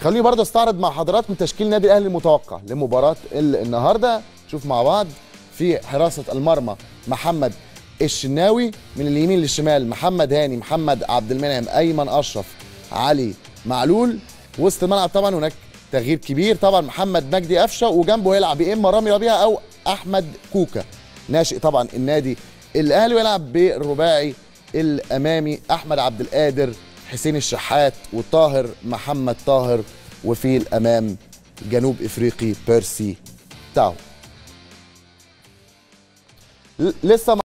خليني برضه استعرض مع حضراتكم تشكيل نادي الاهلي المتوقع لمباراه ال- النهارده شوف مع بعض في حراسه المرمى محمد الشناوي من اليمين للشمال محمد هاني محمد عبد المنعم ايمن اشرف علي معلول وسط الملعب طبعا هناك تغيير كبير طبعا محمد مجدي قفشه وجنبه هيلعب يا اما رامي ربيعه او احمد كوكا ناشئ طبعا النادي الاهلي ويلعب بالرباعي الامامي احمد عبد القادر حسين الشحات وطاهر محمد طاهر وفي الامام جنوب افريقي بيرسي تاو ل- لسه